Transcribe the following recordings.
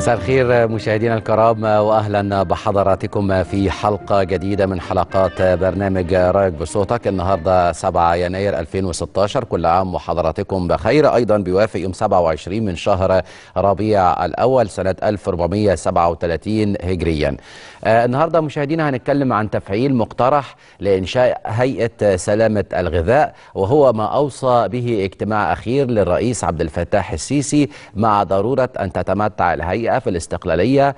مساء الخير مشاهدينا الكرام واهلا بحضراتكم في حلقه جديده من حلقات برنامج رايك بصوتك النهارده 7 يناير 2016 كل عام وحضراتكم بخير ايضا بيوافق يوم 27 من شهر ربيع الاول سنه 1437 هجريا. آه النهارده مشاهدينا هنتكلم عن تفعيل مقترح لانشاء هيئه سلامه الغذاء وهو ما اوصى به اجتماع اخير للرئيس عبد الفتاح السيسي مع ضروره ان تتمتع الهيئه في الاستقلاليه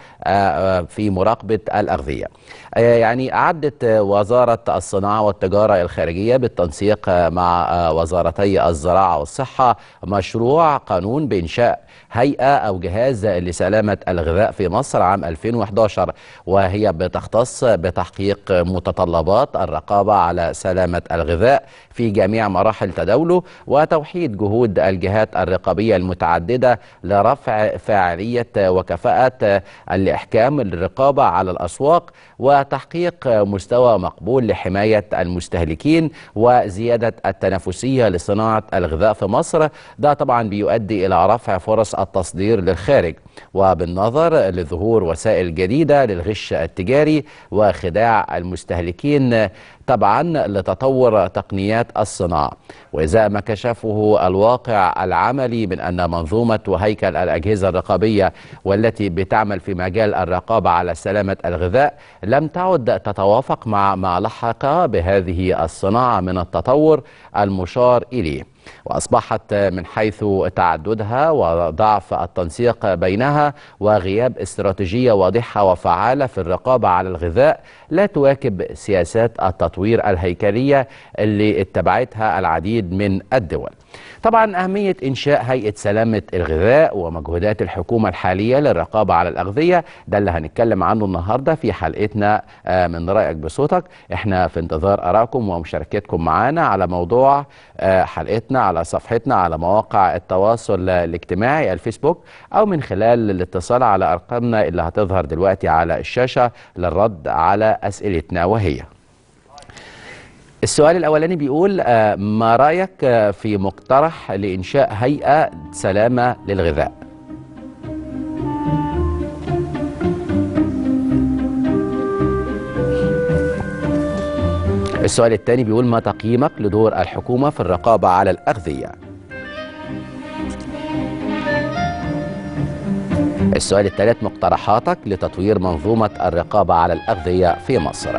في مراقبه الاغذيه. يعني اعدت وزاره الصناعه والتجاره الخارجيه بالتنسيق مع وزارتي الزراعه والصحه مشروع قانون بانشاء هيئه او جهاز لسلامه الغذاء في مصر عام 2011 وهي بتختص بتحقيق متطلبات الرقابه على سلامه الغذاء في جميع مراحل تداوله وتوحيد جهود الجهات الرقابيه المتعدده لرفع فاعليه وكفاءه الاحكام الرقابه على الاسواق وتحقيق مستوى مقبول لحمايه المستهلكين وزياده التنافسيه لصناعه الغذاء في مصر ده طبعا بيؤدي الى رفع فرص التصدير للخارج وبالنظر لظهور وسائل جديده للغش التجاري وخداع المستهلكين تبعا لتطور تقنيات الصناعة وإذا ما كشفه الواقع العملي من أن منظومة وهيكل الأجهزة الرقابية والتي بتعمل في مجال الرقابة على سلامة الغذاء لم تعد تتوافق مع ما لحق بهذه الصناعة من التطور المشار إليه وأصبحت من حيث تعددها وضعف التنسيق بينها وغياب استراتيجية واضحة وفعالة في الرقابة على الغذاء لا تواكب سياسات التطوير الهيكلية اللي اتبعتها العديد من الدول طبعا أهمية إنشاء هيئة سلامة الغذاء ومجهودات الحكومة الحالية للرقابة على الأغذية ده اللي هنتكلم عنه النهاردة في حلقتنا من رأيك بصوتك احنا في انتظار أراءكم ومشاركتكم معنا على موضوع حلقتنا على صفحتنا على مواقع التواصل الاجتماعي الفيسبوك أو من خلال الاتصال على أرقامنا اللي هتظهر دلوقتي على الشاشة للرد على أسئلتنا وهي السؤال الأولاني بيقول ما رأيك في مقترح لإنشاء هيئة سلامة للغذاء السؤال الثاني بيقول ما تقييمك لدور الحكومة في الرقابة على الأغذية السؤال الثالث مقترحاتك لتطوير منظومة الرقابة على الأغذية في مصر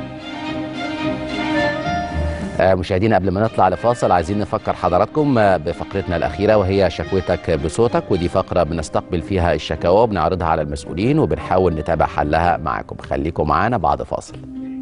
مشاهدينا قبل ما نطلع لفاصل عايزين نفكر حضراتكم بفقرتنا الأخيرة وهي شكوتك بصوتك ودي فقرة بنستقبل فيها الشكاوى وبنعرضها على المسؤولين وبنحاول نتابع حلها معاكم خليكم معانا بعد فاصل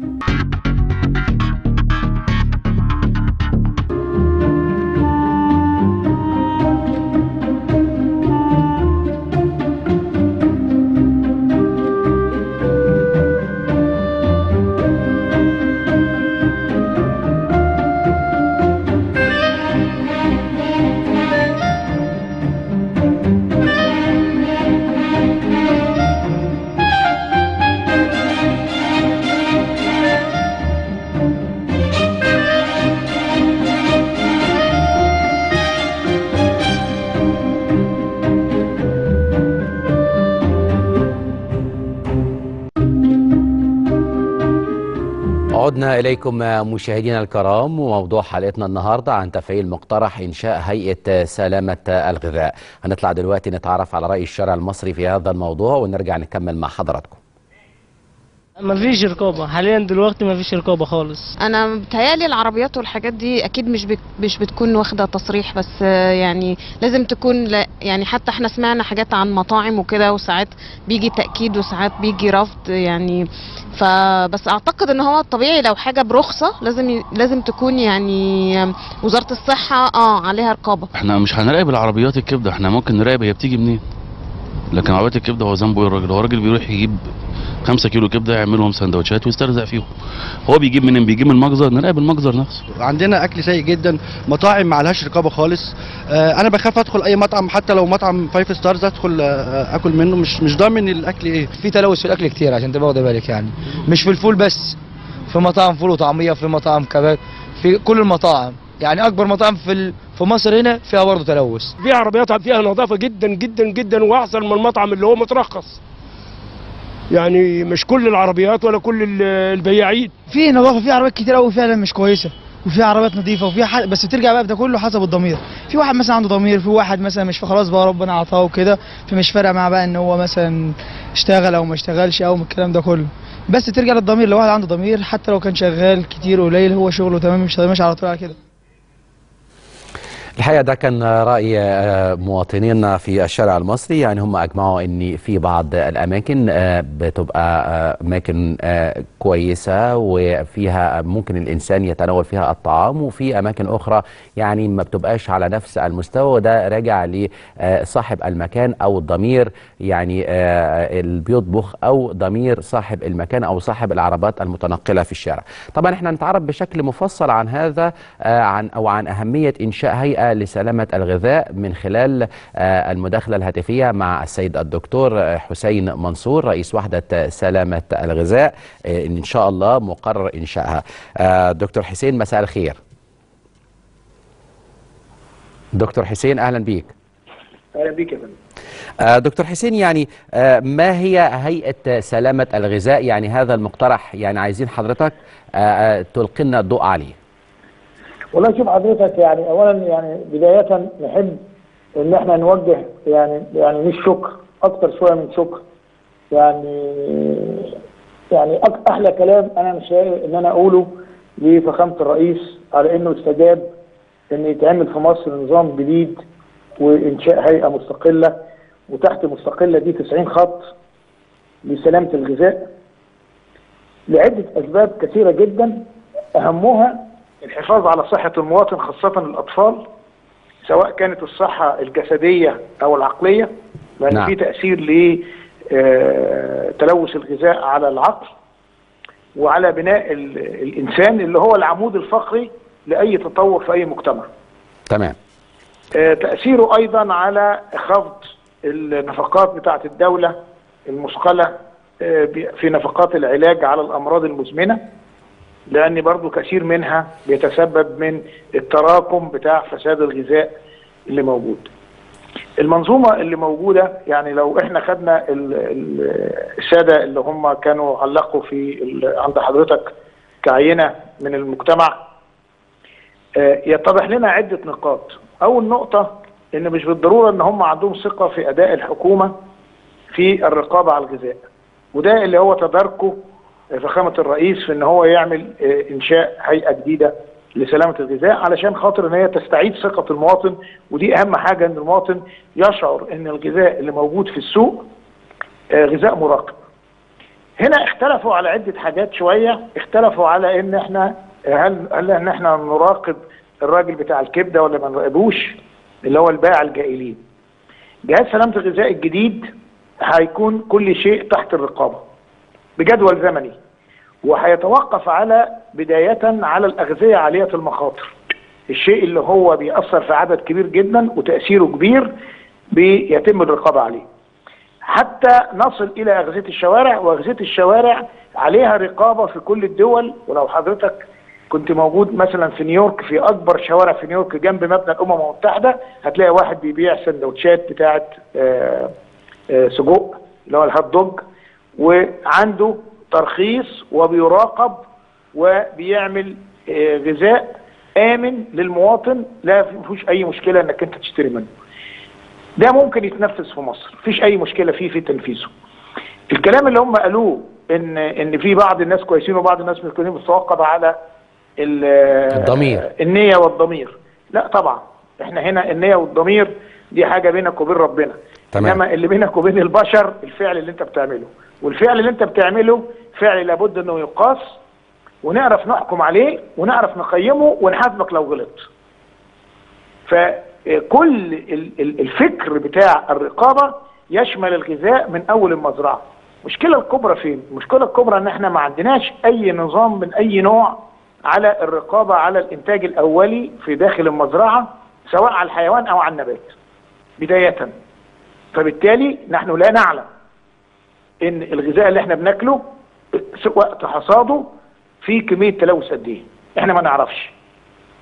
عدنا إليكم مشاهدينا الكرام وموضوع حلقتنا النهاردة عن تفعيل مقترح إنشاء هيئة سلامة الغذاء هنطلع دلوقتي نتعرف على رأي الشارع المصري في هذا الموضوع ونرجع نكمل مع حضراتكم مفيش رقابة حاليا دلوقتي مفيش رقابة خالص انا بتهيالي العربيات والحاجات دي اكيد مش بت مش بتكون واخده تصريح بس يعني لازم تكون لا يعني حتى احنا سمعنا حاجات عن مطاعم وكده وساعات بيجي تاكيد وساعات بيجي رفض يعني فبس اعتقد ان هو الطبيعي لو حاجه برخصه لازم ي... لازم تكون يعني وزاره الصحه اه عليها رقابه احنا مش هنراقب العربيات الكبده احنا ممكن نراقب هي بتيجي منين لكن عربيات الكبده هو ذنبه ايه الراجل هو الراجل بيروح يجيب 5 كيلو كبده يعملهم سندوتشات ويسترزق فيهم هو بيجيب منين بيجيب من المجزر نراقب المجزر نفسه عندنا اكل سيء جدا مطاعم ما عليهاش رقابه خالص آه انا بخاف ادخل اي مطعم حتى لو مطعم فايف ستارز ادخل آه اكل منه مش مش ضامن الاكل ايه في تلوث في الاكل كتير عشان تبقى واخد بالك يعني مش في الفول بس في مطاعم فول وطعميه في مطاعم كباب في كل المطاعم يعني اكبر مطاعم في ال- في مصر هنا فيها برضه تلوث في عربيات فيها نظافه جدا جدا جدا واحسن من المطعم اللي هو مترخص يعني مش كل العربيات ولا كل ال- البياعين في نظافه في عربيات كتير قوي فعلا مش كويسه وفي عربيات نظيفه وفي ح... بس بترجع بقى ده كله حسب الضمير في واحد مثلا عنده ضمير في واحد مثلا مش خلاص بقى ربنا عطاه وكده فمش فارقه معاه بقى ان هو مثلا اشتغل او ما اشتغلش او من الكلام ده كله بس ترجع للضمير لو واحد عنده ضمير حتى لو كان شغال كتير قليل هو شغله تمام مش مش على طول على كده الحقيقة ده كان رأي آه، مواطنين في الشارع المصري يعني هم أجمعوا أن في بعض الأماكن آه، بتبقى آه، أماكن آه، كويسة وفيها ممكن الإنسان يتناول فيها الطعام وفي أماكن أخرى يعني ما بتبقاش على نفس المستوى وده راجع لصاحب المكان أو الضمير يعني آه، اللي بيطبخ أو ضمير صاحب المكان أو صاحب العربات المتنقلة في الشارع طبعا احنا نتعرف بشكل مفصل عن هذا آه، عن أو عن أهمية إنشاء هيئة لسلامة الغذاء من خلال آه، المداخلة الهاتفية مع السيد الدكتور آه، حسين منصور رئيس وحدة سلامة الغذاء آه، إن شاء الله مقرر إنشائها آه، دكتور حسين مساء الخير دكتور حسين أهلا بيك اهلا بيك يا فندم آه، دكتور حسين يعني آه، ما هي هيئة سلامة الغذاء يعني هذا المقترح يعني عايزين حضرتك آه، آه، تلقي لنا الضوء عليه والله شوف حضرتك يعني اولا يعني بدايه نحب ان احنا نوجه يعني يعني مش شكر اكتر شويه من شكر يعني يعني أك- احلى كلام انا مش لاقي ان انا اقوله لفخامه الرئيس على انه استجاب ان يتعمل في مصر نظام جديد وانشاء هيئه مستقله وتحت مستقله دي 90 خط لسلامه الغذاء لعده اسباب كثيره جدا اهمها الحفاظ على صحه المواطن خاصه الاطفال سواء كانت الصحه الجسديه او العقليه لان نعم. في تاثير ل آه، تلوث الغذاء على العقل وعلى بناء ال- الانسان اللي هو العمود الفقري لاي تطور في اي مجتمع. تمام آه، تأثيره أيضا على خفض النفقات بتاعة الدولة المثقلة آه، ب- في نفقات العلاج على الأمراض المزمنة لأن برضو كثير منها بيتسبب من التراكم بتاع فساد الغذاء اللي موجود المنظومة اللي موجودة يعني لو احنا خدنا ال- ال- السادة اللي هم كانوا علقوا في ال- عند حضرتك كعينة من المجتمع آه، يتضح لنا عدة نقاط أول نقطة إن مش بالضرورة إن هم عندهم ثقة في أداء الحكومة في الرقابة على الغذاء وده اللي هو تداركه فخامة الرئيس في إن هو يعمل آه، إنشاء هيئة جديدة لسلامة الغذاء علشان خاطر إن هي تستعيد ثقة المواطن ودي أهم حاجة إن المواطن يشعر إن الغذاء اللي موجود في السوق آه، غذاء مراقب هنا اختلفوا على عدة حاجات شوية اختلفوا على ان احنا هل هل ان احنا نراقب الراجل بتاع الكبدة ولا ما نراقبوش اللي هو البائع الجائلين جهاز سلامة الغذاء الجديد هيكون كل شيء تحت الرقابة بجدول زمني وهيتوقف على بداية على الأغذية عالية المخاطر الشيء اللي هو بيأثر في عدد كبير جدا وتأثيره كبير بيتم الرقابة عليه حتى نصل الى اغذيه الشوارع واغذيه الشوارع عليها رقابه في كل الدول ولو حضرتك كنت موجود مثلا في نيويورك في اكبر شوارع في نيويورك جنب مبنى الامم المتحده هتلاقي واحد بيبيع سندوتشات بتاعه آه، آه، سجق اللي هو الهات دوج وعنده ترخيص وبيراقب وبيعمل آه، غذاء امن للمواطن لا فيهوش اي مشكله انك انت تشتري منه ده ممكن يتنفذ في مصر مفيش اي مشكله فيه في تنفيذه الكلام اللي هم قالوه ان ان في بعض الناس كويسين وبعض الناس مش كويسين بتتوقف على ال- الضمير. النيه والضمير لا طبعا احنا هنا النيه والضمير دي حاجه بينك وبين ربنا تمام. انما اللي بينك وبين البشر الفعل اللي انت بتعمله والفعل اللي انت بتعمله فعل لابد انه يقاس ونعرف نحكم عليه ونعرف نقيمه ونحاسبك لو غلط فكل ال- ال- الفكر بتاع الرقابة يشمل الغذاء من أول المزرعة المشكلة الكبرى فين؟ المشكلة الكبرى ان احنا ما عندناش اي نظام من اي نوع على الرقابة على الانتاج الاولي في داخل المزرعة سواء على الحيوان او على النبات بداية فبالتالي نحن لا نعلم ان الغذاء اللي احنا بناكله وقت حصاده فيه كمية تلوث قد ايه احنا ما نعرفش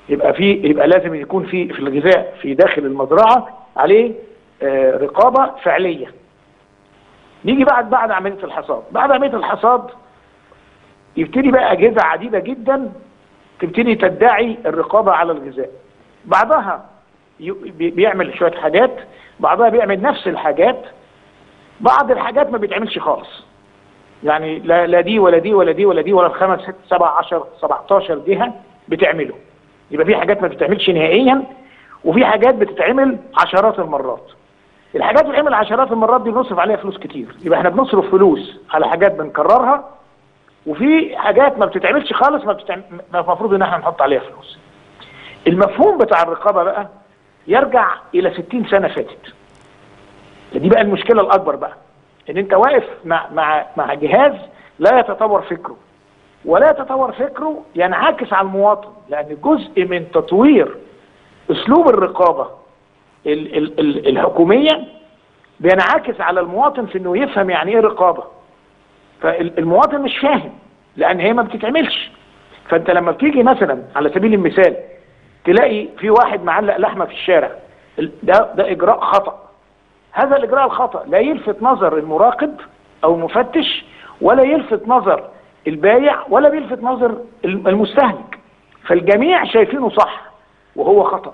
يبقى في يبقى لازم يكون في في الغذاء في داخل المزرعه عليه آه، رقابه فعليه نيجي بعد بعد عمليه الحصاد بعد عمليه الحصاد يبتدي بقى اجهزه عديده جدا تبتدي تدعي الرقابه على الغذاء بعضها ي- بي- بيعمل شويه حاجات بعضها بيعمل نفس الحاجات بعض الحاجات ما بيتعملش خالص يعني لا, لا دي ولا دي ولا دي ولا دي ولا الخمس ست سبع عشر 17 جهه بتعمله يبقى في حاجات ما بتتعملش نهائيا وفي حاجات بتتعمل عشرات المرات الحاجات اللي بتتعمل عشرات المرات دي بنصرف عليها فلوس كتير يبقى احنا بنصرف فلوس على حاجات بنكررها وفي حاجات ما بتتعملش خالص ما بتتعمل المفروض ان احنا نحط عليها فلوس المفهوم بتاع الرقابه بقى يرجع الى 60 سنه فاتت دي بقى المشكله الاكبر بقى ان انت واقف مع مع مع جهاز لا يتطور فكره ولا يتطور فكره ينعكس على المواطن لان جزء من تطوير اسلوب الرقابه ال ال ال الحكوميه بينعكس على المواطن في انه يفهم يعني ايه رقابه فالمواطن مش فاهم لان هي ما بتتعملش فانت لما بتيجي مثلا على سبيل المثال تلاقي في واحد معلق لحمه في الشارع ال- ده ده اجراء خطا هذا الاجراء الخطا لا يلفت نظر المراقب او المفتش ولا يلفت نظر البايع ولا بيلفت نظر الم- المستهلك فالجميع شايفينه صح وهو خطا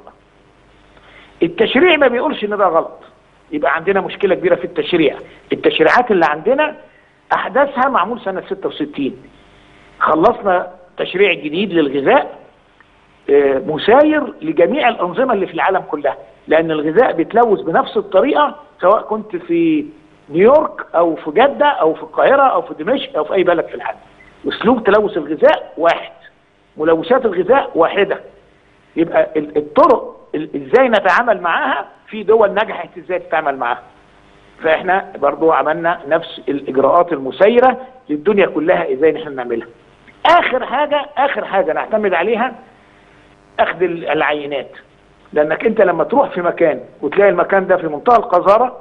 التشريع ما بيقولش ان ده غلط يبقى عندنا مشكله كبيره في التشريع التشريعات اللي عندنا احداثها معمول سنه 66 خلصنا تشريع جديد للغذاء آه، مساير لجميع الانظمه اللي في العالم كلها لان الغذاء بيتلوث بنفس الطريقه سواء كنت في نيويورك او في جده او في القاهره او في دمشق او في اي بلد في العالم اسلوب تلوث الغذاء واحد ملوثات الغذاء واحده يبقى ال- الطرق ال- ازاي نتعامل معاها في دول نجحت ازاي تتعامل معاها فاحنا برضو عملنا نفس الاجراءات المسيره للدنيا كلها ازاي نحن نعملها اخر حاجه اخر حاجه نعتمد عليها اخذ ال- العينات لانك انت لما تروح في مكان وتلاقي المكان ده في منتهى القذاره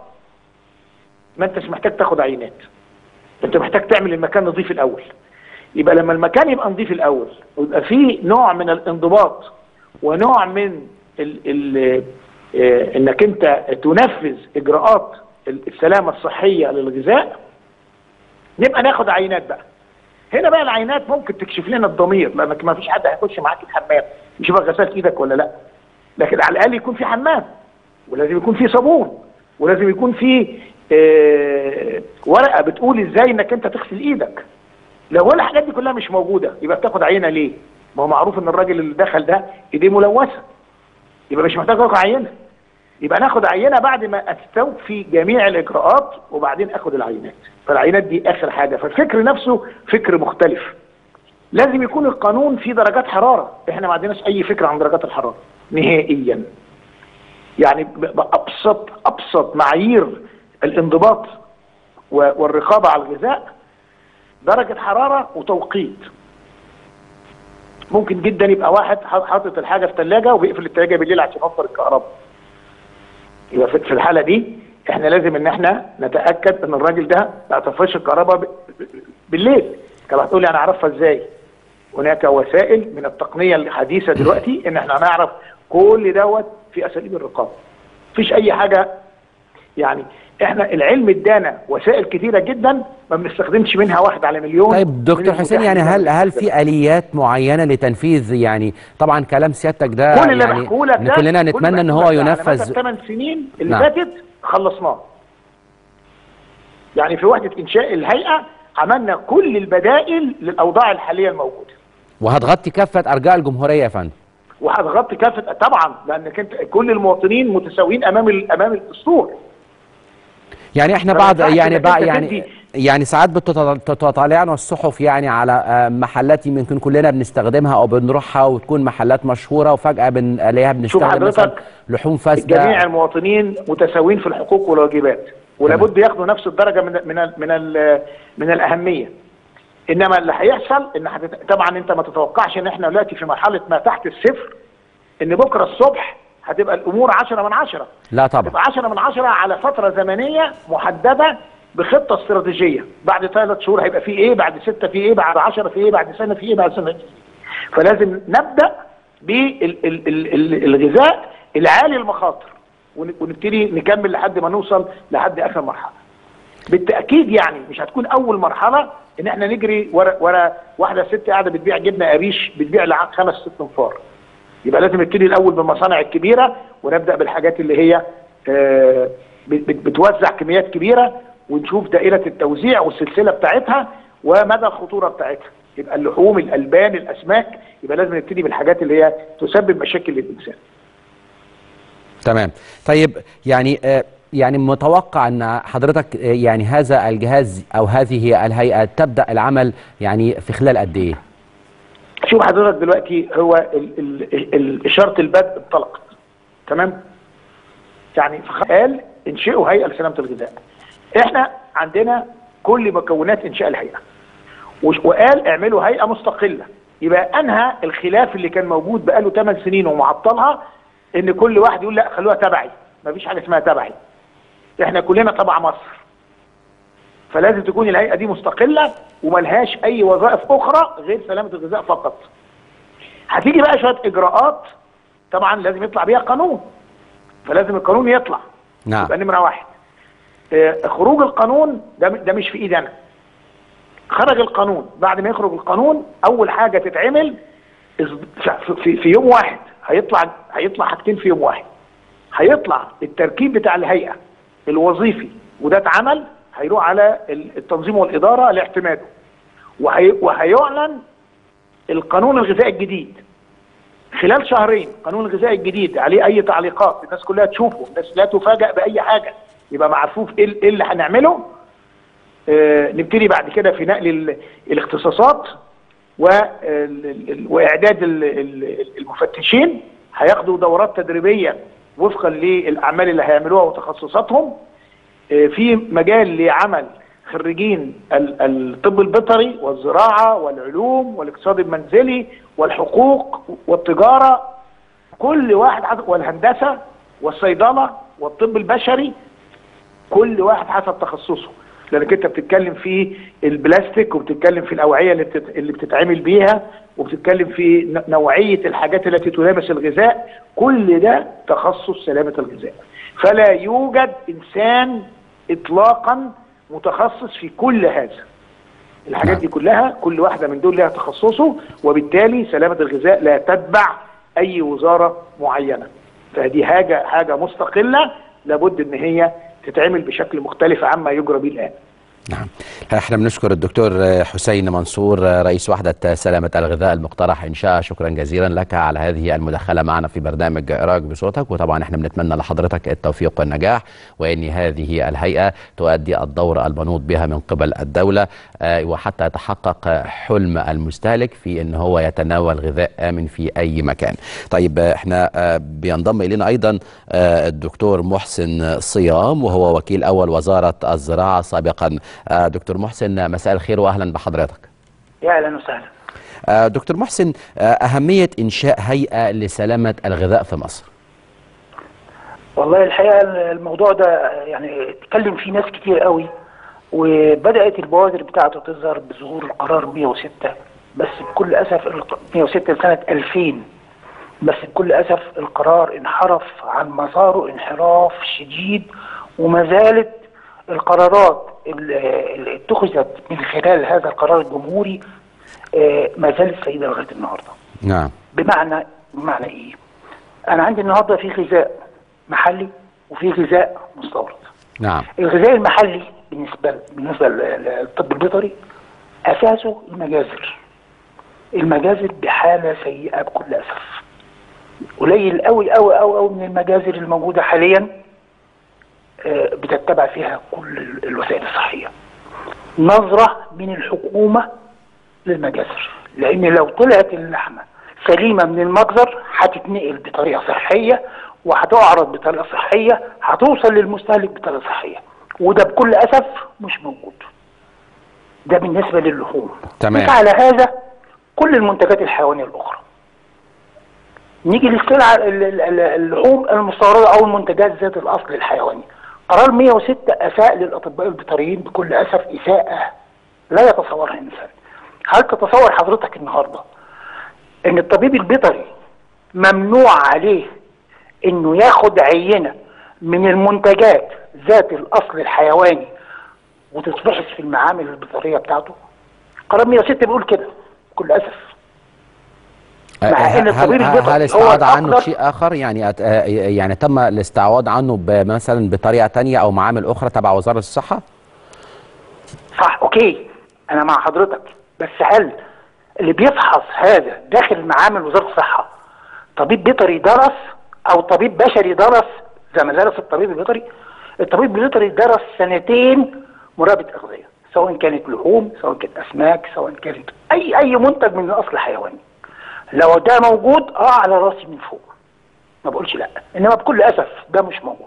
ما انتش محتاج تاخد عينات انت محتاج تعمل المكان نظيف الاول يبقى لما المكان يبقى نظيف الاول ويبقى فيه نوع من الانضباط ونوع من ال ال آه، انك انت تنفذ اجراءات السلامه الصحيه للغذاء نبقى ناخد عينات بقى هنا بقى العينات ممكن تكشف لنا الضمير لانك ما فيش حد هيخش معاك الحمام يشوفك غسلت ايدك ولا لا لكن على الاقل يكون في حمام ولازم يكون في صابون ولازم يكون في آه، ورقه بتقول ازاي انك انت تغسل ايدك لو الحاجات دي كلها مش موجوده يبقى بتاخد عينه ليه؟ ما هو معروف ان الراجل اللي دخل ده ايديه ملوثه يبقى مش محتاج اخد عينه يبقى ناخد عينه بعد ما استوفي جميع الاجراءات وبعدين اخد العينات فالعينات دي اخر حاجه فالفكر نفسه فكر مختلف لازم يكون القانون فيه درجات حراره احنا ما عندناش اي فكره عن درجات الحراره نهائيا يعني ب- بابسط ابسط معايير الانضباط و- والرقابه على الغذاء درجه حراره وتوقيت ممكن جدا يبقى واحد حاط- حاطط الحاجه في ثلاجه وبيقفل الثلاجه بالليل عشان يوفر الكهرباء يبقى في في الحاله دي احنا لازم ان احنا نتاكد ان الراجل ده ما يطفيش الكهرباء ب- ب- بالليل طب هتقولي انا اعرفها ازاي هناك وسائل من التقنيه الحديثه دلوقتي ان احنا نعرف كل دوت في اساليب الرقابه مفيش اي حاجه يعني احنا العلم ادانا وسائل كتيره جدا ما بنستخدمش منها واحد على مليون طيب من دكتور حسين المتاح يعني لنا هل هل نستخدمها. في اليات معينه لتنفيذ يعني طبعا كلام سيادتك ده كل اللي يعني بحكوا لك إن ده كلنا كل نتمنى اللي ان بحكوا هو لك ده على ينفذ مدى الثمان سنين اللي نعم. فاتت خلصناه يعني في وحده انشاء الهيئه عملنا كل البدائل للاوضاع الحاليه الموجوده وهتغطي كافه ارجاء الجمهوريه يا فندم وهتغطي كافه طبعا لانك انت كل المواطنين متساويين امام ال- امام الدستور يعني احنا ما بعض ينفعش يعني إنك بعض أنت يعني تدي- يعني ساعات بتتط- بتطلعنا الصحف يعني على آه، محلات يمكن كلنا بنستخدمها او بنروحها وتكون محلات مشهوره وفجاه بنلاقيها بنستخدم مثلا حضرتك لحوم جميع فاسده المواطنين متساويين في الحقوق والواجبات ولابد ياخدوا نفس الدرجه من من ال من ال من الاهميه انما اللي هيحصل ان هتت- طبعا انت ما تتوقعش ان احنا دلوقتي في مرحله ما تحت الصفر ان بكره الصبح هتبقى الامور 10 من 10 لا طبعا تبقى 10 من 10 على فتره زمنيه محدده بخطه استراتيجيه بعد ثلاث شهور هيبقى في ايه بعد سته في ايه بعد 10 في ايه بعد سنه في ايه بعد سنه في إيه. فلازم نبدا بالغذاء العالي المخاطر ون- ونبتدي نكمل لحد ما نوصل لحد اخر مرحله بالتاكيد يعني مش هتكون اول مرحله ان احنا نجري ورا ورا واحده ست قاعده بتبيع جبنه قريش بتبيع لع- خمس ست انفار يبقى لازم نبتدي الاول بالمصانع الكبيره ونبدا بالحاجات اللي هي آه، بت- بت- بتوزع كميات كبيره ونشوف دائره التوزيع والسلسله بتاعتها ومدى الخطوره بتاعتها يبقى اللحوم الالبان الاسماك يبقى لازم نبتدي بالحاجات اللي هي تسبب مشاكل للانسان تمام طيب يعني آه، يعني متوقع ان حضرتك آه، يعني هذا الجهاز او هذه الهيئه تبدا العمل يعني في خلال قد ايه؟ شوف حضرتك دلوقتي هو ال ال ال اشاره البدء انطلقت تمام يعني قال انشئوا هيئه لسلامه الغذاء احنا عندنا كل مكونات انشاء الهيئه وش- وقال اعملوا هيئه مستقله يبقى انهى الخلاف اللي كان موجود بقاله 8 سنين ومعطلها ان كل واحد يقول لا خلوها تبعي مفيش حاجه اسمها تبعي احنا كلنا تبع مصر فلازم تكون الهيئه دي مستقله وملهاش اي وظائف اخرى غير سلامه الغذاء فقط هتيجي بقى شويه اجراءات طبعا لازم يطلع بيها قانون فلازم القانون يطلع نعم يبقى نمره واحد آه، خروج القانون ده ده مش في ايدي انا خرج القانون بعد ما يخرج القانون اول حاجه تتعمل إص- في, في, في يوم واحد هيطلع هيطلع حاجتين في يوم واحد هيطلع التركيب بتاع الهيئه الوظيفي وده اتعمل هيروح على ال- التنظيم والاداره لاعتماده وهي وهيعلن القانون الغذائي الجديد خلال شهرين قانون الغذاء الجديد عليه اي تعليقات الناس كلها تشوفه الناس لا تفاجأ باي حاجه يبقى معروف ايه ال- إيه اللي هنعمله آه نبتدي بعد كده في نقل ال- الاختصاصات وال- ال- واعداد ال- ال- المفتشين هياخدوا دورات تدريبيه وفقا للاعمال اللي هيعملوها وتخصصاتهم آه، في مجال لعمل خريجين ال- الطب البيطري والزراعه والعلوم والاقتصاد المنزلي والحقوق والتجاره كل واحد حسب والهندسه والصيدله والطب البشري كل واحد حسب تخصصه لانك انت بتتكلم في البلاستيك وبتتكلم في الاوعيه اللي بتت... اللي بتتعمل بيها وبتتكلم في ن- نوعيه الحاجات التي تلامس الغذاء كل ده تخصص سلامه الغذاء فلا يوجد انسان اطلاقا متخصص في كل هذا الحاجات نعم. دي كلها كل واحده من دول لها تخصصه وبالتالي سلامه الغذاء لا تتبع اي وزاره معينه فدي حاجه حاجه مستقله لابد ان هي تتعمل بشكل مختلف عما يجرى به الان نعم احنا بنشكر الدكتور حسين منصور رئيس وحدة سلامة الغذاء المقترح إنشاء شكرا جزيلا لك على هذه المداخلة معنا في برنامج رأيك بصوتك وطبعا احنا بنتمنى لحضرتك التوفيق والنجاح وأن هذه الهيئة تؤدي الدور المنوط بها من قبل الدولة آه، وحتى يتحقق حلم المستهلك في أن هو يتناول غذاء آمن في أي مكان طيب آه، احنا آه، بينضم إلينا أيضا آه، الدكتور محسن صيام وهو وكيل أول وزارة الزراعة سابقا آه، دكتور محسن مساء الخير وأهلا بحضرتك يا اهلا وسهلا آه، دكتور محسن آه، أهمية إنشاء هيئة لسلامة الغذاء في مصر والله الحقيقه الموضوع ده يعني اتكلم فيه ناس كتير قوي وبدات البوادر بتاعته تظهر بظهور القرار 106 بس بكل اسف الق- 106 سنه 2000 بس بكل اسف القرار انحرف عن مساره انحراف شديد وما زالت القرارات اللي اللي اتخذت من خلال هذا القرار الجمهوري آه، ما زالت سيده لغايه النهارده نعم بمعنى بمعنى ايه؟ انا عندي النهارده في غذاء محلي وفي غذاء مستورد. نعم الغذاء المحلي بالنسبه بالنسبه لل- للطب البيطري اساسه المجازر. المجازر بحاله سيئه بكل اسف. قليل قوي قوي قوي قوي من المجازر الموجوده حاليا آه، بتتبع فيها كل ال- الوسائل الصحيه. نظره من الحكومه للمجازر لان لو طلعت اللحمه سليمه من المجزر هتتنقل بطريقه صحيه وهتعرض بطريقه صحيه هتوصل للمستهلك بطريقه صحيه وده بكل اسف مش موجود ده بالنسبه للحوم تمام. قيس على هذا كل المنتجات الحيوانيه الاخرى نيجي للسلع ال- ال- ال- اللحوم المستورده او المنتجات ذات الاصل الحيواني قرار 106 اساء للاطباء البيطريين بكل اسف اساءه لا يتصورها انسان هل تتصور حضرتك النهارده ان الطبيب البيطري ممنوع عليه انه ياخد عينه من المنتجات ذات الاصل الحيواني وتتفحص في المعامل البيطريه بتاعته قرار 106 بيقول كده بكل اسف مع إن هل, الطبيب هل, البيطري هل هو استعاض عنه الأقدر- بشيء اخر يعني أت- آه، يعني تم الاستعواض عنه ب- مثلا بطريقه تانية او معامل اخرى تبع وزاره الصحه صح اوكي انا مع حضرتك بس هل اللي بيفحص هذا داخل معامل وزاره الصحه طبيب بيطري درس او طبيب بشري درس زي ما درس الطبيب البيطري الطبيب البيطري درس سنتين مراقبه اغذيه سواء كانت لحوم سواء كانت اسماك سواء كانت اي اي منتج من الاصل حيواني لو ده موجود اه على راسي من فوق ما بقولش لا انما بكل اسف ده مش موجود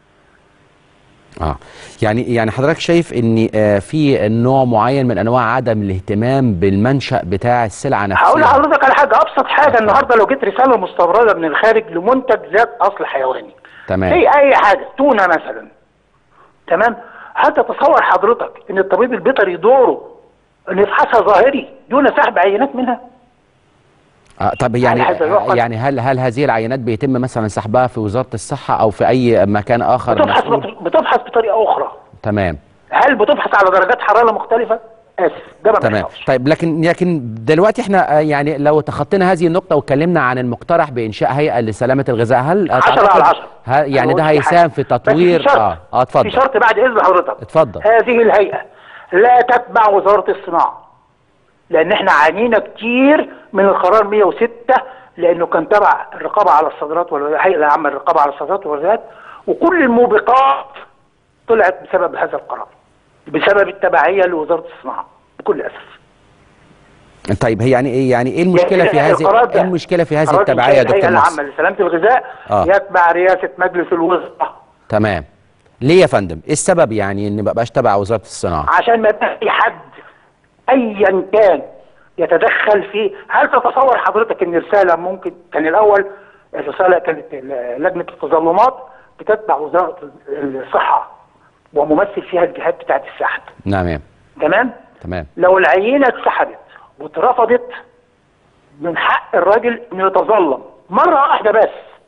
اه يعني يعني حضرتك شايف ان آه، في نوع معين من انواع عدم الاهتمام بالمنشا بتاع السلعه نفسها هقول لحضرتك على حاجه ابسط حاجه النهارده لو جيت رساله مستورده من الخارج لمنتج ذات اصل حيواني تمام زي اي حاجه تونه مثلا تمام هل تتصور حضرتك ان الطبيب البيطري دوره ان يفحصها ظاهري دون سحب عينات منها آه طب يعني على هذا الوقت. يعني هل هل هذه العينات بيتم مثلا سحبها في وزاره الصحه او في اي مكان اخر بتفحص مسؤول؟ بتفحص بطريقه اخرى تمام هل بتفحص على درجات حراره مختلفه اسف ده ما تمام بيحصلش طيب لكن لكن دلوقتي احنا آه، يعني لو تخطينا هذه النقطه واتكلمنا عن المقترح بانشاء هيئه لسلامه الغذاء هل 10 تعتقد- على 10 هل يعني ده أنا قلت هيساهم حاجة. في بس تطوير شرط. اه اه في اتفضل شرط بعد اذن حضرتك اتفضل هذه الهيئة لا تتبع وزارة الصناعة لأن احنا عانينا كتير من القرار 106 لأنه كان تبع الرقابة على الصادرات والهيئة العامة للرقابة على الصادرات والواردات وكل الموبقات طلعت بسبب هذا القرار بسبب التبعية لوزارة الصناعة بكل أسف طيب هي يعني ايه يعني ايه المشكله في يعني القرار هذه ده- ايه المشكله في هذه قرار التبعيه يا إنشاء دكتور الهيئة محسن العامة لسلامة الغذاء آه. يتبع رئاسة مجلس الوزراء تمام ليه يا فندم ايه السبب يعني ان ما بقاش تبع وزاره الصناعه عشان ما يبقاش في حد ايا كان يتدخل في هل تتصور حضرتك ان رساله ممكن كان الاول الرساله كانت ال- لجنه التظلمات بتتبع وزاره الصحه وممثل فيها الجهات بتاعت السحب نعم تمام تمام لو العينه اتسحبت واترفضت من حق الراجل انه يتظلم مره واحده بس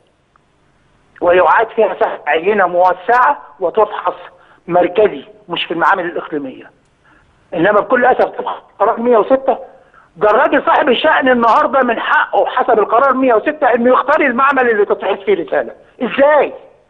ويعاد فيها سحب عينه موسعه وتفحص مركزي مش في المعامل الاقليميه انما بكل اسف تفحص قرار 106 ده الراجل صاحب الشأن النهارده من حقه حسب القرار 106 انه يختار المعمل اللي تتفحص فيه رساله ازاي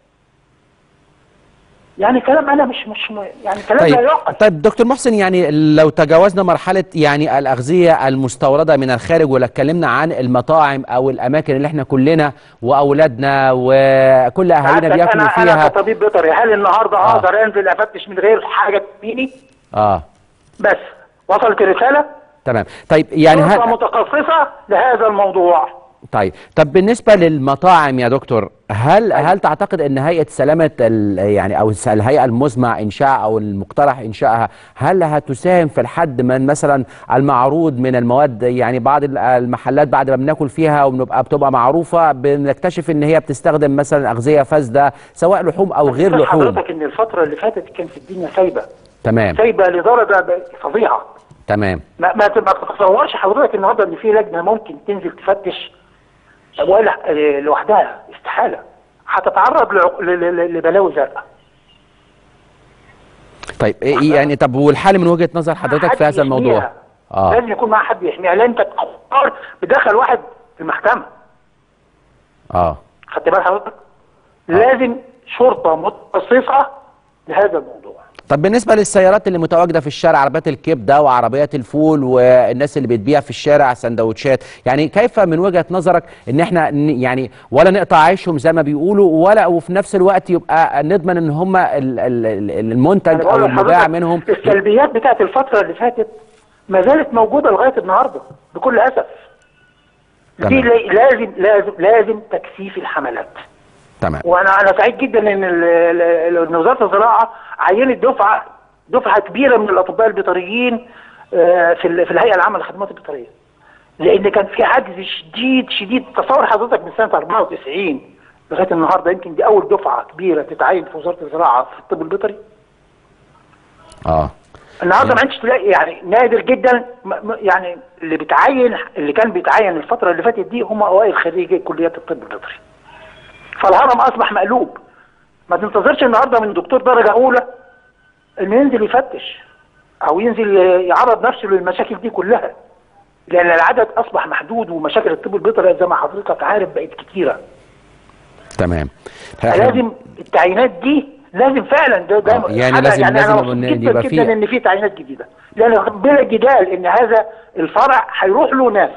يعني كلام انا مش مش يعني كلام لا طيب يعقل طيب دكتور محسن يعني لو تجاوزنا مرحله يعني الاغذيه المستورده من الخارج ولا اتكلمنا عن المطاعم او الاماكن اللي احنا كلنا واولادنا وكل اهالينا عندك بياكلوا انا انا فيها كطبيب بيطري هل النهارده آه. اقدر انزل افتش من غير حاجه تفيني اه بس وصلت رساله تمام طيب يعني شرطة هل متخصصه لهذا الموضوع طيب طب بالنسبه للمطاعم يا دكتور هل هل تعتقد ان هيئه سلامه ال- يعني او الس- الهيئه المزمع انشائها او المقترح انشائها هل هتساهم في الحد من مثلا المعروض من المواد يعني بعض ال- المحلات بعد ما بناكل فيها وبنبقى بتبقى معروفه بنكتشف ان هي بتستخدم مثلا اغذيه فاسده سواء لحوم او غير بس لحوم حضرتك ان الفتره اللي فاتت كانت الدنيا سايبه تمام سايبه لدرجه ب- فظيعه تمام ما ما ما تتصورش حضرتك النهارده ان في لجنه ممكن تنزل تفتش ولا آه، لوحدها استحاله هتتعرض لعق- ل- ل- لبلاوي زرقاء طيب إيه يعني طب والحل من وجهه نظر حضرتك حد في هذا الموضوع يحميها. اه لازم يكون مع حد يحميها لان انت قرار بتدخل واحد في المحكمه اه خدت بال حضرتك؟ لازم شرطه متخصصه لهذا الموضوع طب بالنسبة للسيارات اللي متواجدة في الشارع عربيات الكبدة وعربيات الفول والناس اللي بتبيع في الشارع سندوتشات يعني كيف من وجهة نظرك ان احنا ن- يعني ولا نقطع عيشهم زي ما بيقولوا ولا وفي نفس الوقت يبقى نضمن ان هم ال- ال- ال- المنتج أنا بقول او المباع لحضرتك منهم السلبيات بتاعت الفتره اللي فاتت ما زالت موجوده لغايه النهارده بكل اسف دي تمام. لا- لازم لازم لازم تكثيف الحملات تمام وانا انا سعيد جدا ان ال- ال- ان وزاره الزراعه عينت دفعه دفعه كبيره من الاطباء البيطريين آه، في ال- في الهيئه العامه للخدمات البيطريه لان كان في عجز شديد شديد تصور حضرتك من سنه 94 لغايه النهارده يمكن دي اول دفعه كبيره تتعين في وزاره الزراعه في الطب البيطري اه النهارده ما عادش تلاقي يعني نادر جدا م- م- يعني اللي بيتعين اللي كان بيتعين الفتره اللي فاتت دي هم اوائل خريجي كليات الطب البيطري فالهرم اصبح مقلوب ما تنتظرش النهارده من دكتور درجه اولى انه ينزل يفتش او ينزل يعرض نفسه للمشاكل دي كلها لان العدد اصبح محدود ومشاكل الطب البيطري زي ما حضرتك عارف بقت كتيره تمام لازم التعيينات دي لازم فعلا ده ده آه، يعني حاجة لازم- يعني لازم أنا مبسوط إن جدا يبقى جدا في- ان في تعيينات جديده لان بلا جدال ان هذا الفرع هيروح له ناس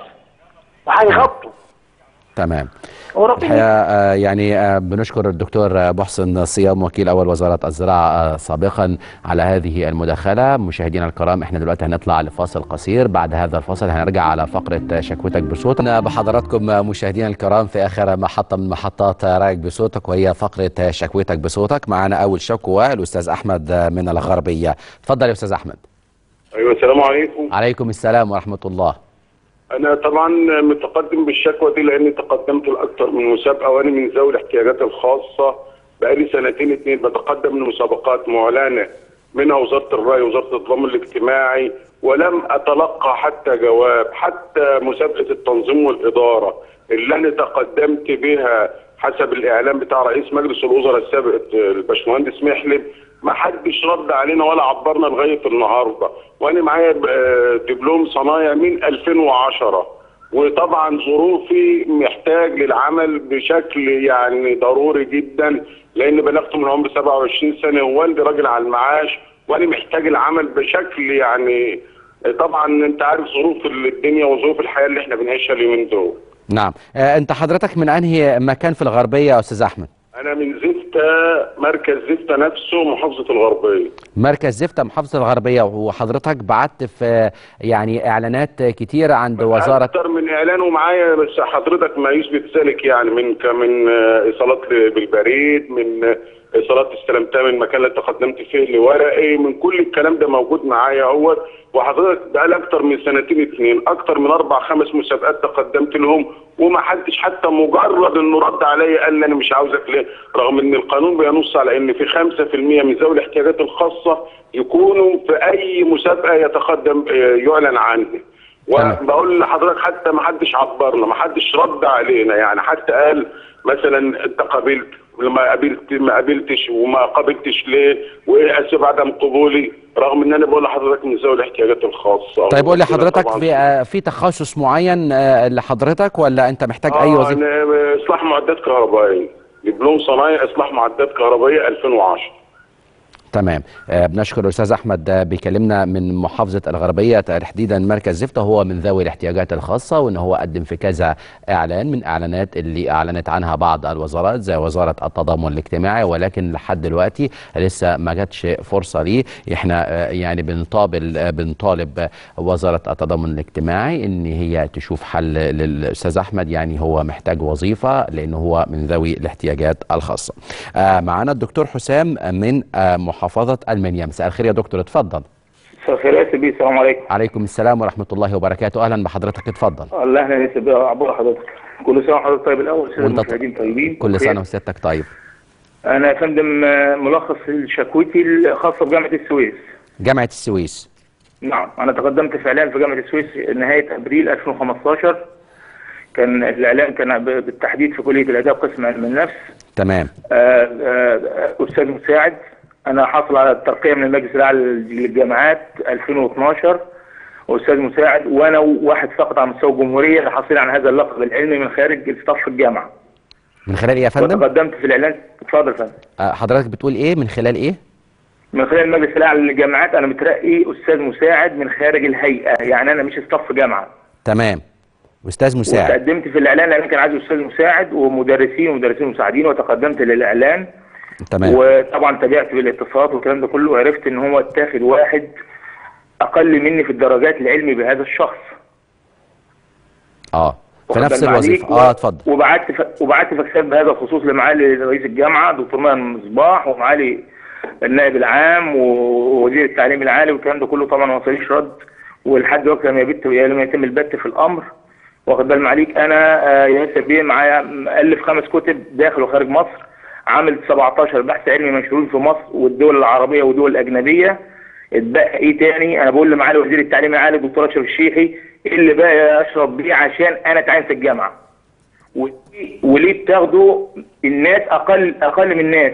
وهيغطوا تمام وربنا الحقيقة آه، يعني آه، بنشكر الدكتور آه، محسن صيام وكيل أول وزارة الزراعة آه، سابقا على هذه المداخلة مشاهدينا الكرام احنا دلوقتي هنطلع لفاصل قصير بعد هذا الفاصل هنرجع على فقرة آه، شكوتك بصوت أنا بحضراتكم آه، مشاهدينا الكرام في آخر محطة من محطات آه، رايك بصوتك وهي فقرة آه، شكوتك بصوتك معنا أول شكوى الأستاذ أحمد آه، من الغربية تفضل يا أستاذ أحمد ايوه السلام عليكم عليكم السلام ورحمة الله انا طبعا متقدم بالشكوى دي لاني تقدمت لاكثر من مسابقه وانا من ذوي الاحتياجات الخاصه بقالي سنتين اتنين بتقدم لمسابقات معلنه منها وزاره الري وزاره النظام الاجتماعي ولم اتلقى حتى جواب حتى مسابقه التنظيم والاداره اللي انا تقدمت بها حسب الاعلان بتاع رئيس مجلس الوزراء السابق الباشمهندس محلب ما حدش رد علينا ولا عبرنا لغايه النهارده وانا معايا ب- دبلوم صنايع من 2010 وطبعا ظروفي محتاج للعمل بشكل يعني ضروري جدا لان بلغت من عمر 27 سنه ووالدي راجل على المعاش وانا محتاج العمل بشكل يعني طبعا انت عارف ظروف الدنيا وظروف الحياه اللي احنا بنعيشها اليومين دول نعم آه، أنت حضرتك من أنهي مكان في الغربية يا أستاذ أحمد انا من زفته مركز زفته نفسه محافظه الغربيه مركز زفتة محافظة الغربية وحضرتك بعت في يعني إعلانات كتير عند وزارة اكتر من اعلان ومعايا بس حضرتك ما يثبت ذلك يعني من ك- من آه، ايصالات ل- بالبريد من آه، ايصالات استلمتها من المكان اللي تقدمت فيه لورقي من كل الكلام ده موجود معايا اهوت وحضرتك بقالي اكتر من سنتين اتنين اكتر من اربع خمس مسابقات تقدمت لهم وما حدش حتى مجرد انه رد عليا قال لي انا مش عاوزك ليه رغم ان القانون بينص على ان في 5% من ذوي الاحتياجات الخاصه يكونوا في اي مسابقه يتقدم آه، يعلن عنها وبقول لحضرتك حتى ما حدش عبرنا ما حدش رد علينا يعني حتى قال مثلا انت قابلت ما قابلت ما قابلتش وما قابلتش ليه وايه اسباب عدم قبولي رغم ان انا بقول لحضرتك من ذوي الاحتياجات الخاصه طيب قول لي وربنا حضرتك طبعاً في آه، في تخصص معين آه، لحضرتك ولا أنت محتاج أي آه، وظيفة أنا اصلاح معدات كهربائيه دبلوم صنايع اصلاح معدات كهربائيه 2010 تمام آه، بنشكر الاستاذ احمد آه، بيكلمنا من محافظه الغربيه تحديدا مركز زفته هو من ذوي الاحتياجات الخاصه وان هو قدم في كذا اعلان من اعلانات اللي اعلنت عنها بعض الوزارات زي وزاره التضامن الاجتماعي ولكن لحد دلوقتي لسه ما جاتش فرصه ليه احنا آه، يعني بنطابل آه، بنطالب آه، وزاره التضامن الاجتماعي ان هي تشوف حل للاستاذ احمد يعني هو محتاج وظيفه لان هو من ذوي الاحتياجات الخاصه آه، معانا الدكتور حسام من آه، محافظه المنيا مساء الخير يا دكتور اتفضل مساء الخير يا سيدي السلام عليكم عليكم السلام ورحمه الله وبركاته اهلا بحضرتك اتفضل الله اهلا يا سيدي عبور حضرتك كل سنه وحضرتك طيب الاول سيدي وانت المشاهدين طيبين كل بخير. سنه وسيادتك طيب انا يا فندم آه، ملخص شكوتي الخاصه بجامعه السويس جامعه السويس نعم انا تقدمت في اعلان في جامعه السويس نهايه ابريل 2015 كان الاعلان كان ب- بالتحديد في كليه الاداب قسم علم النفس تمام آه، آه، استاذ مساعد انا حاصل على الترقيه من المجلس الاعلى للجامعات 2012 استاذ مساعد وانا واحد فقط على مستوى الجمهوريه اللي حاصل على هذا اللقب العلمي من خارج الصف الجامعه من خلال ايه يا فندم وتقدمت في الاعلان اتفضل يا فندم آه، حضرتك بتقول ايه من خلال ايه من خلال المجلس الاعلى للجامعات انا مترقي استاذ مساعد من خارج الهيئه يعني انا مش صف جامعه تمام استاذ مساعد وتقدمت في الاعلان لان كان عايز استاذ مساعد ومدرسين ومدرسين مساعدين وتقدمت للاعلان تمام وطبعا تابعت بالاتصالات والكلام ده كله وعرفت ان هو اتاخد واحد اقل مني في الدرجات العلمي بهذا الشخص اه في واخد نفس بال معاليك؟ الوظيفه اه اتفضل وبعت ف... وبعت فاكسات بهذا الخصوص لمعالي رئيس الجامعه دكتور مهن مصباح ومعالي النائب العام ووزير التعليم العالي والكلام ده كله طبعا ما وصليش رد ولحد دلوقتي لم يبت لم يتم البت في الامر واخد بال معاليك انا آه، ياسر بيه معايا مؤلف خمس كتب داخل وخارج مصر عامل 17 بحث علمي منشورين في مصر والدول العربيه والدول الاجنبيه اتبقى ايه تاني انا بقول لمعالي وزير التعليم العالي الدكتور اشرف الشيحي ايه اللي بقى اشرب بيه عشان انا اتعين في الجامعه وليه- وليه بتاخدوا الناس اقل اقل من الناس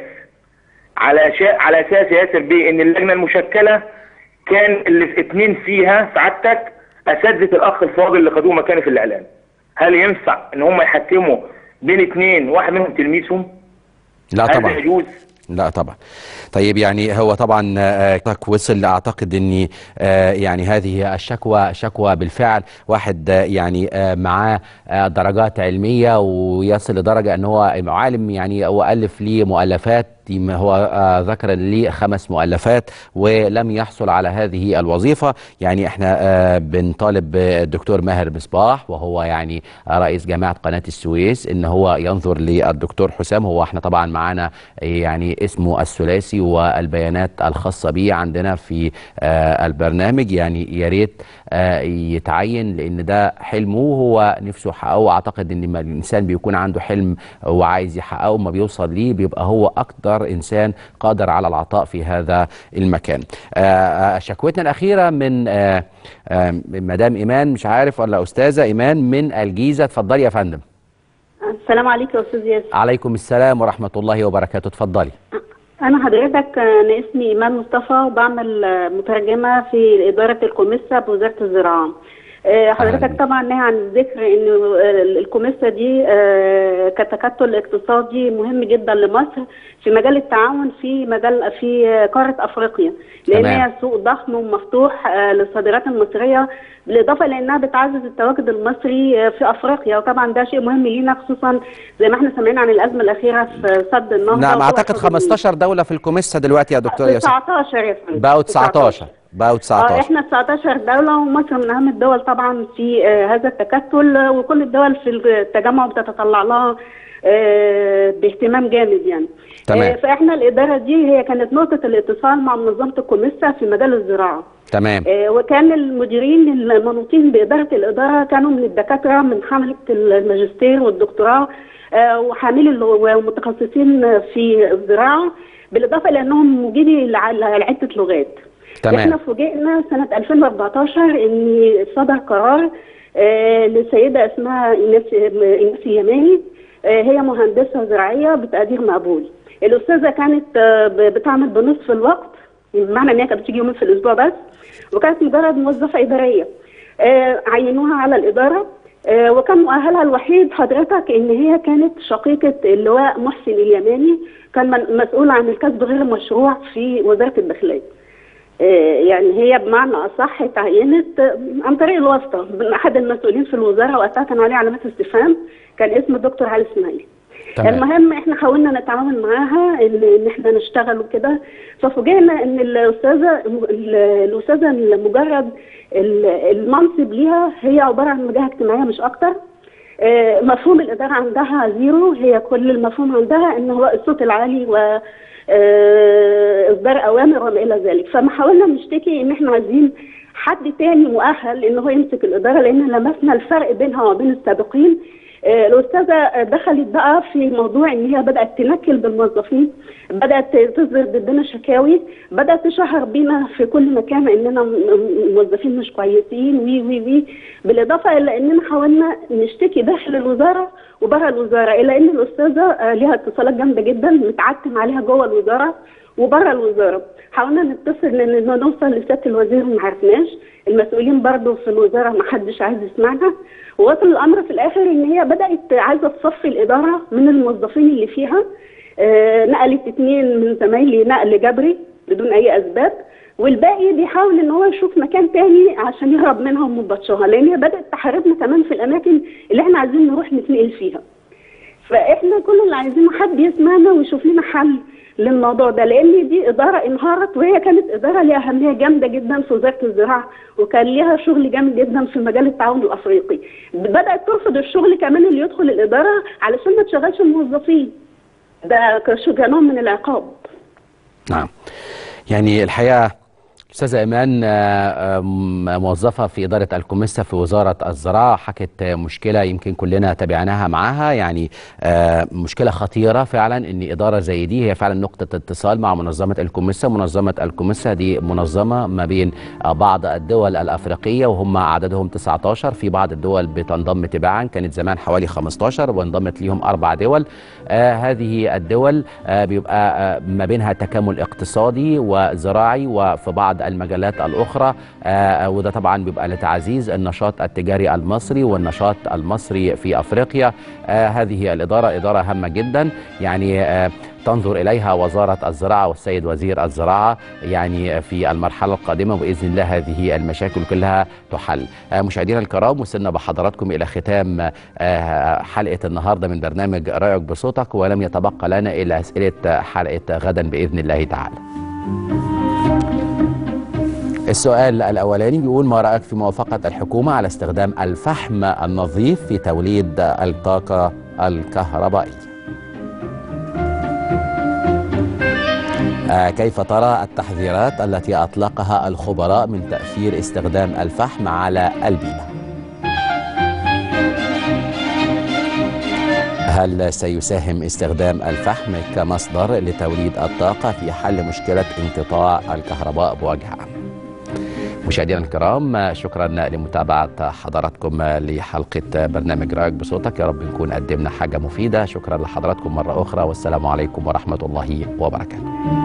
على شا... على اساس يا ياسر بيه ان اللجنه المشكله كان اللي في اتنين فيها سعادتك اساتذه الاخ الفاضل اللي خدوه مكاني في الاعلام هل ينفع ان هم يحكموا بين اتنين واحد منهم تلميذهم لا هل طبعا ده يجوز لا طبعا طيب يعني هو طبعا آه، وصل اعتقد اني آه، يعني هذه الشكوى شكوى بالفعل واحد آه، يعني آه، معاه آه، درجات علميه ويصل لدرجه ان هو عالم يعني هو الف لي مؤلفات ما هو آه، ذكر لي خمس مؤلفات ولم يحصل على هذه الوظيفه يعني احنا آه، بنطالب الدكتور ماهر مصباح وهو يعني رئيس جامعه قناه السويس ان هو ينظر للدكتور حسام هو احنا طبعا معانا يعني اسمه الثلاثي والبيانات الخاصه به عندنا في آه، البرنامج يعني يا ريت آه، يتعين لان ده حلمه وهو نفسه يحققه اعتقد ان ما الانسان بيكون عنده حلم وعايز يحققه ما بيوصل ليه بيبقى هو اكتر انسان قادر على العطاء في هذا المكان آه، آه، شكوتنا الاخيره من آه، آه، من مدام ايمان مش عارف ولا استاذه ايمان من الجيزه اتفضلي يا فندم السلام عليكم يا استاذ ياسر عليكم السلام ورحمه الله وبركاته اتفضلي انا حضرتك انا اسمي ايمان مصطفى وبعمل آه، مترجمه في اداره الكوميسا بوزاره الزراعه آه، حضرتك طبعا نهي عن الذكر ان آه، الكوميسا دي آه، كتكتل اقتصادي مهم جدا لمصر في مجال التعاون في مجال في آه، قاره افريقيا لان تمام. هي سوق ضخم ومفتوح آه، للصادرات المصريه بالاضافه لانها بتعزز التواجد المصري آه، في افريقيا وطبعا ده شيء مهم لينا خصوصا زي ما احنا سامعين عن الازمه الاخيره في سد النهضه نعم وهو اعتقد حدود النيل. 15 دوله في الكوميسا دلوقتي يا دكتور يوسف 19 يا فندم بقوا 19 بقوا اه 19 احنا 19 دولة ومصر من اهم الدول طبعا في آه هذا التكتل آه، وكل الدول في التجمع بتتطلع لها آه باهتمام جامد يعني تمام. آه فاحنا الاداره دي هي كانت نقطه الاتصال مع منظمه الكوميسا في مجال الزراعه تمام آه، وكان المديرين المنوطين بإدارة الإدارة كانوا من الدكاترة من حملة الماجستير والدكتوراه آه، وحاملي ال- ومتخصصين في الزراعة بالإضافة لأنهم مجيدي لع- لعدة لغات تمام. احنا فوجئنا سنة 2014 ان صدر قرار آه، لسيدة اسمها ايناس ايناس اليماني آه، هي مهندسة زراعية بتقدير مقبول الأستاذة كانت آه، ب- بتعمل بنصف الوقت بمعنى ان هي كانت بتيجي يومين في الأسبوع بس وكانت مجرد موظفة إدارية آه، عينوها على الإدارة آه، وكان مؤهلها الوحيد حضرتك ان هي كانت شقيقة اللواء محسن اليماني كان من- مسؤول عن الكسب غير المشروع في وزارة الداخلية آه، يعني هي بمعنى اصح اتعينت آه، عن طريق الواسطه من احد المسؤولين في الوزاره وقتها كان عليه علامات استفهام كان اسمه الدكتور علي اسماعيلي تمام. المهم احنا حاولنا نتعاون معاها ان ان احنا نشتغل وكده ففوجئنا ان الاستاذه ال- الاستاذه مجرد ال- المنصب ليها هي عباره عن وجهه اجتماعيه مش اكتر آه، مفهوم الاداره عندها زيرو هي كل المفهوم عندها ان هو الصوت العالي و آه، اصدار اوامر وما الى ذلك فما حاولنا نشتكي ان احنا عايزين حد تاني مؤهل ان هو يمسك الاداره لان لمسنا الفرق بينها وبين السابقين آه، الاستاذه دخلت بقى في موضوع ان هي بدات تنكل بالموظفين بدات تصدر ضدنا شكاوي بدات تشهر بينا في كل مكان اننا م- م- موظفين مش كويسين وي وي وي بالاضافه الى اننا حاولنا نشتكي داخل الوزاره وبره الوزاره الا ان الاستاذه آه، ليها اتصالات جامده جدا متعتم عليها جوه الوزاره وبره الوزاره حاولنا نتصل لان نوصل لسياده الوزير ما عرفناش المسؤولين برضو في الوزاره ما حدش عايز يسمعنا ووصل الامر في الاخر ان هي بدات عايزه تصفي الاداره من الموظفين اللي فيها آه، نقلت اتنين من زمايلي نقل جبري بدون اي اسباب والباقي بيحاول ان هو يشوف مكان تاني عشان يهرب منهم وبطشها لان هي بدات تحاربنا كمان في الاماكن اللي احنا عايزين نروح نتنقل فيها فاحنا كل اللي عايزينه حد يسمعنا ويشوف لنا حل للموضوع ده لان دي اداره انهارت وهي كانت اداره ليها اهميه جامده جدا في وزاره الزراعه وكان ليها شغل جامد جدا في مجال التعاون الافريقي بدات ترفض الشغل كمان اللي يدخل الاداره علشان ما تشغلش الموظفين ده كش- كنوع من العقاب نعم يعني الحقيقة استاذه ايمان آه، آم، موظفه في اداره الكوميسا في وزاره الزراعه حكت آه، مشكله يمكن كلنا تابعناها معاها يعني آه، مشكله خطيره فعلا ان اداره زي دي هي فعلا نقطه اتصال مع منظمه الكوميسا منظمه الكوميسا دي منظمه ما بين آه، بعض الدول الافريقيه وهم عددهم 19 في بعض الدول بتنضم تباعا كانت زمان حوالي 15 وانضمت ليهم اربع دول آه هذه الدول آه بيبقى آه ما بينها تكامل اقتصادي وزراعي وفي بعض المجالات الأخرى آه وده طبعا بيبقى لتعزيز النشاط التجاري المصري والنشاط المصري في أفريقيا آه هذه الإدارة إدارة هامة جدا يعني آه تنظر إليها وزارة الزراعة والسيد وزير الزراعة يعني في المرحلة القادمة وبإذن الله هذه المشاكل كلها تحل آه مشاهدينا الكرام وصلنا بحضراتكم إلى ختام آه حلقة النهاردة من برنامج رأيك بصوتك ولم يتبقى لنا إلا أسئلة حلقة غدا بإذن الله تعالى السؤال الأولاني بيقول ما رأيك في موافقة الحكومة على استخدام الفحم النظيف في توليد الطاقة الكهربائية آه كيف ترى التحذيرات التي أطلقها الخبراء من تأثير استخدام الفحم على البيئة هل سيساهم استخدام الفحم كمصدر لتوليد الطاقة في حل مشكلة انقطاع الكهرباء بوجه عام مشاهدينا الكرام شكرا لمتابعة حضراتكم لحلقة برنامج رأيك بصوتك يا رب نكون قدمنا حاجة مفيدة شكرا لحضراتكم مرة أخرى والسلام عليكم ورحمة الله وبركاته